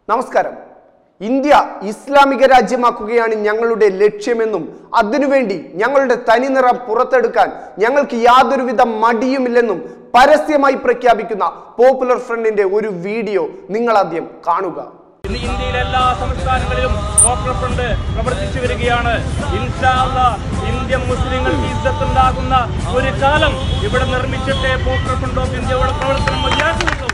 നമസ്കാരം ഇന്ത്യ ഇസ്ലാമിക രാജ്യമാക്കുകയാണ് ഞങ്ങളുടെ ലക്ഷ്യമെന്നും അതിനുവേണ്ടി ഞങ്ങളുടെ തനിനിറം പുറത്തെടുക്കാൻ ഞങ്ങൾക്ക് യാതൊരുവിധ മടിയുമില്ലെന്നും പരസ്യമായി പ്രഖ്യാപിക്കുന്ന പോപ്പുലർ ഫ്രണ്ടിന്റെ ഒരു വീഡിയോ നിങ്ങൾ ആദ്യം കാണുക ഇന്ന് ഇന്ത്യയിലെ എല്ലാ സംസ്ഥാനങ്ങളിലും പോപ്പുലർ ഫ്രണ്ട് പ്രവർത്തിച്ചു വരികയാണ് ഇൻഷാ അല്ലാ ഇന്ത്യൻ മുസ്ലിങ്ങൾക്ക് ഇസ്സത്തുണ്ടാകുന്ന ഒരു കാലം ഇവിടെ നിർമ്മിച്ചിട്ടേ പോപ്പുലർ ഫ്രണ്ട് ഓഫ് ഇന്ത്യയുടെ പ്രവർത്തനം മതിയാകുള്ളൂ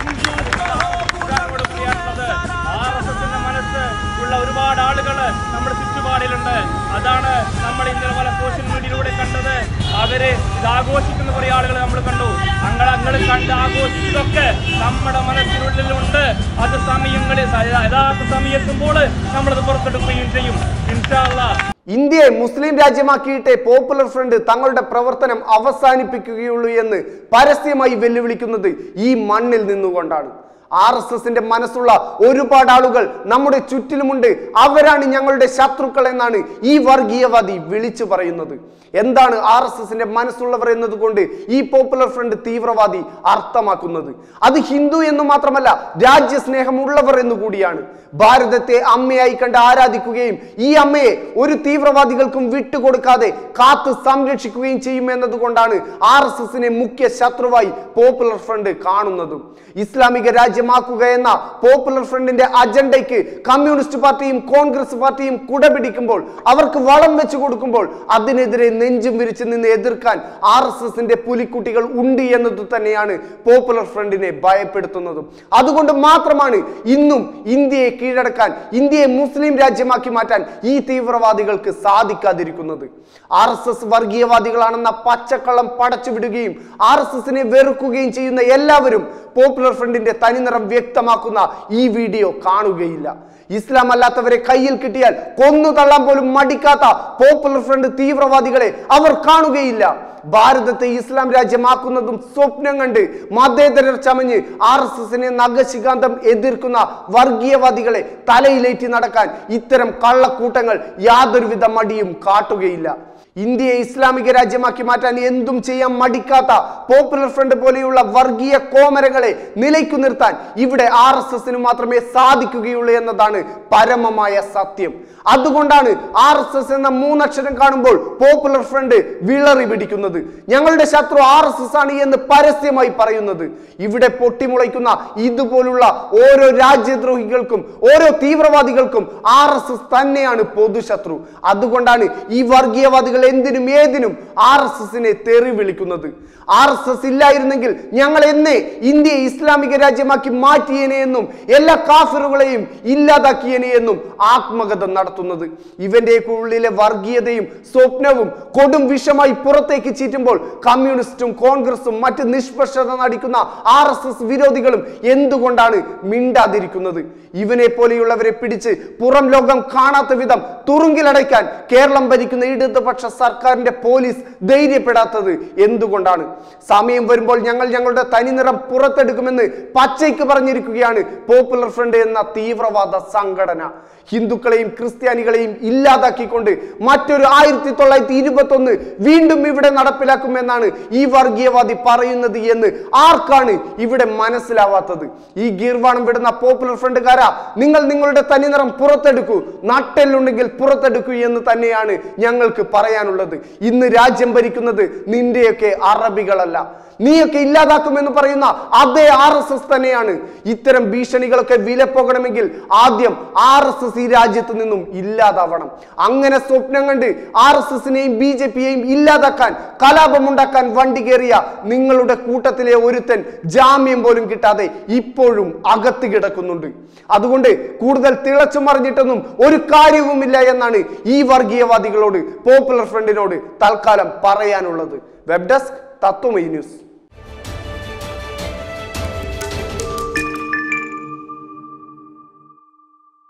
ഇതാണ് പറയാനുള്ളത് ആർ എസ് എസിന്റെ മനസ്സ് ഉള്ള ഒരുപാട് ആളുകൾ നമ്മുടെ ചുറ്റുപാടിലുണ്ട് അതാണ് നമ്മൾ ഇന്നലെ പല സോഷ്യൽ മീഡിയയിലൂടെ കണ്ടത് അവര് ഇത് ആഘോഷിക്കുന്ന കുറെ ആളുകൾ നമ്മൾ കണ്ടു അങ്ങൾ അങ്ങൾ കണ്ട് ആഘോഷിച്ചതൊക്കെ നമ്മുടെ മനസ്സിനുള്ളിലുണ്ട് അത് സമയങ്ങളിൽ യഥാർത്ഥ സമയത്തുമ്പോൾ നമ്മളത് പുറത്തെടുക്കുകയും ചെയ്യും ഇൻഷാ അല്ലാ ഇന്ത്യയെ മുസ്ലിം രാജ്യമാക്കിയിട്ടേ പോപ്പുലർ ഫ്രണ്ട് തങ്ങളുടെ പ്രവർത്തനം അവസാനിപ്പിക്കുകയുള്ളൂ എന്ന് പരസ്യമായി വെല്ലുവിളിക്കുന്നത് ഈ മണ്ണിൽ നിന്നുകൊണ്ടാണ് ആർ എസ് എസിന്റെ മനസ്സുള്ള ഒരുപാട് ആളുകൾ നമ്മുടെ ചുറ്റിലുമുണ്ട് അവരാണ് ഞങ്ങളുടെ ശത്രുക്കൾ എന്നാണ് ഈ വർഗീയവാദി വിളിച്ചു പറയുന്നത് എന്താണ് ആർ എസ് എസിന്റെ മനസ്സുള്ളവർ എന്നതുകൊണ്ട് ഈ പോപ്പുലർ ഫ്രണ്ട് തീവ്രവാദി അർത്ഥമാക്കുന്നത് അത് ഹിന്ദു എന്ന് മാത്രമല്ല രാജ്യസ്നേഹമുള്ളവർ എന്ന് കൂടിയാണ് ഭാരതത്തെ അമ്മയായി കണ്ട് ആരാധിക്കുകയും ഈ അമ്മയെ ഒരു തീവ്രവാദികൾക്കും വിട്ടുകൊടുക്കാതെ കാത്ത് സംരക്ഷിക്കുകയും ചെയ്യും എന്നതുകൊണ്ടാണ് ആർ എസ് എസിനെ മുഖ്യ ശത്രുവായി പോപ്പുലർ ഫ്രണ്ട് കാണുന്നതും ഇസ്ലാമിക രാജ്യമാക്കുക എന്ന പോപ്പുലർ ഫ്രണ്ടിന്റെ അജണ്ടയ്ക്ക് കമ്മ്യൂണിസ്റ്റ് പാർട്ടിയും കോൺഗ്രസ് പാർട്ടിയും കുടപിടിക്കുമ്പോൾ അവർക്ക് വളം വെച്ചു കൊടുക്കുമ്പോൾ അതിനെതിരെ നെഞ്ചും വിരിച്ച് നിന്ന് എതിർക്കാൻ ആർ എസ് എസിന്റെ പുലിക്കുട്ടികൾ ഉണ്ട് എന്നത് തന്നെയാണ് പോപ്പുലർ ഫ്രണ്ടിനെ ഭയപ്പെടുത്തുന്നതും അതുകൊണ്ട് മാത്രമാണ് ഇന്നും ഇന്ത്യയെ കീഴടക്കാൻ ഇന്ത്യയെ മുസ്ലിം രാജ്യമാക്കി മാറ്റാൻ ഈ തീവ്രവാദികൾക്ക് സാധിക്കാതിരിക്കുന്നത് ആർ എസ് എസ് വർഗീയവാദികളാണെന്ന പച്ചക്കള്ളം പടച്ചുവിടുകയും ആർ എസ് എസിനെ വെറുക്കുകയും ചെയ്യുന്ന എല്ലാവരും പോപ്പുലർ ഫ്രണ്ടിന്റെ തനിനിറം വ്യക്തമാക്കുന്ന ഈ വീഡിയോ കാണുകയില്ല ഇസ്ലാം അല്ലാത്തവരെ കയ്യിൽ കിട്ടിയാൽ കൊന്നു തള്ളാൻ പോലും മടിക്കാത്ത പോപ്പുലർ ഫ്രണ്ട് തീവ്രവാദികളെ അവർ കാണുകയില്ല ഭാരതത്തെ ഇസ്ലാം രാജ്യമാക്കുന്നതും സ്വപ്നം കണ്ട് മതേതരർ ചമഞ്ഞ് ആർ എസ് എസിനെ നഖശികാന്തം എതിർക്കുന്ന വർഗീയവാദികളെ തലയിലേറ്റി നടക്കാൻ ഇത്തരം കള്ളക്കൂട്ടങ്ങൾ യാതൊരുവിധ മടിയും കാട്ടുകയില്ല ഇന്ത്യയെ ഇസ്ലാമിക രാജ്യമാക്കി മാറ്റാൻ എന്തും ചെയ്യാൻ മടിക്കാത്ത പോപ്പുലർ ഫ്രണ്ട് പോലെയുള്ള വർഗീയ കോമരങ്ങളെ നിലയ്ക്കു നിർത്താൻ ഇവിടെ ആർ എസ് എസിന് മാത്രമേ സാധിക്കുകയുള്ളൂ എന്നതാണ് പരമമായ സത്യം അതുകൊണ്ടാണ് ആർ എസ് എസ് എന്ന മൂന്നക്ഷരം കാണുമ്പോൾ പോപ്പുലർ ഫ്രണ്ട് വിളറി പിടിക്കുന്നത് ഞങ്ങളുടെ ശത്രു ആർ എസ് എസ് ആണ് എന്ന് പരസ്യമായി പറയുന്നത് ഇവിടെ പൊട്ടിമുളയ്ക്കുന്ന ഇതുപോലുള്ള ഓരോ രാജ്യദ്രോഹികൾക്കും ഓരോ തീവ്രവാദികൾക്കും ആർ എസ് എസ് തന്നെയാണ് പൊതുശത്രു അതുകൊണ്ടാണ് ഈ വർഗീയവാദികൾ എന്തിനും ഏതിനും ആർ എസ് എസിനെ തെറി വിളിക്കുന്നത് ആർ എസ് എസ് ഇല്ലായിരുന്നെങ്കിൽ ഞങ്ങൾ എന്നേ ഇന്ത്യയെ ഇസ്ലാമിക രാജ്യമാക്കി മാറ്റിയേനെ എന്നും എല്ലാ കാഫിറുകളെയും ഇല്ലാതാക്കിയേനെ എന്നും ആത്മകഥ നടത്തുന്നത് ഇവന്റെ ഉള്ളിലെ വർഗീയതയും സ്വപ്നവും കൊടും വിഷമായി പുറത്തേക്ക് ചീറ്റുമ്പോൾ കമ്മ്യൂണിസ്റ്റും കോൺഗ്രസും മറ്റ് നിഷ്പക്ഷത നടിക്കുന്ന ആർ എസ് എസ് വിരോധികളും എന്തുകൊണ്ടാണ് മിണ്ടാതിരിക്കുന്നത് ഇവനെ പോലെയുള്ളവരെ പിടിച്ച് പുറം ലോകം കാണാത്ത വിധം തുറുങ്കിലടയ്ക്കാൻ കേരളം ഭരിക്കുന്ന ഇടതുപക്ഷ സർക്കാരിന്റെ പോലീസ് ധൈര്യപ്പെടാത്തത് എന്തുകൊണ്ടാണ് സമയം വരുമ്പോൾ ഞങ്ങൾ ഞങ്ങളുടെ തനിനിറം പുറത്തെടുക്കുമെന്ന് പച്ചയ്ക്ക് പറഞ്ഞിരിക്കുകയാണ് പോപ്പുലർ ഫ്രണ്ട് എന്ന തീവ്രവാദ സംഘടന ഹിന്ദുക്കളെയും ക്രിസ്ത്യാനികളെയും ഇല്ലാതാക്കിക്കൊണ്ട് മറ്റൊരു ആയിരത്തി തൊള്ളായിരത്തി ഇരുപത്തി ഒന്ന് വീണ്ടും ഇവിടെ നടപ്പിലാക്കുമെന്നാണ് ഈ വർഗീയവാദി പറയുന്നത് എന്ന് ആർക്കാണ് ഇവിടെ മനസ്സിലാവാത്തത് ഈ ഗീർവാണം വിടുന്ന പോപ്പുലർ ഫ്രണ്ടുകാരാ നിങ്ങൾ നിങ്ങളുടെ തനിനിറം പുറത്തെടുക്കൂ നട്ടെല്ലുണ്ടെങ്കിൽ പുറത്തെടുക്കൂ എന്ന് തന്നെയാണ് ഞങ്ങൾക്ക് പറയാനുള്ളത് ഇന്ന് രാജ്യം ഭരിക്കുന്നത് നിന്റെയൊക്കെ അറബികളല്ല നീയൊക്കെ ഇല്ലാതാക്കുമെന്ന് പറയുന്ന അതേ ആർ എസ് എസ് തന്നെയാണ് ഇത്തരം ഭീഷണികളൊക്കെ വിലപ്പോകണമെങ്കിൽ ആദ്യം ആർ എസ് എസ് ഈ രാജ്യത്ത് നിന്നും ഇല്ലാതാവണം അങ്ങനെ സ്വപ്നം കണ്ട് ആർ എസ് എസിനെയും ബി ജെ പിയെയും ഇല്ലാതാക്കാൻ കലാപമുണ്ടാക്കാൻ വണ്ടി കയറിയ നിങ്ങളുടെ കൂട്ടത്തിലെ ഒരുത്തൻ ജാമ്യം പോലും കിട്ടാതെ ഇപ്പോഴും അകത്ത് കിടക്കുന്നുണ്ട് അതുകൊണ്ട് കൂടുതൽ തിളച്ചു മറിഞ്ഞിട്ടൊന്നും ഒരു കാര്യവുമില്ല എന്നാണ് ഈ വർഗീയവാദികളോട് പോപ്പുലർ ഫ്രണ്ടിനോട് തൽക്കാലം പറയാനുള്ളത് വെബ് ഡെസ്ക് തത്വമൈ ന്യൂസ്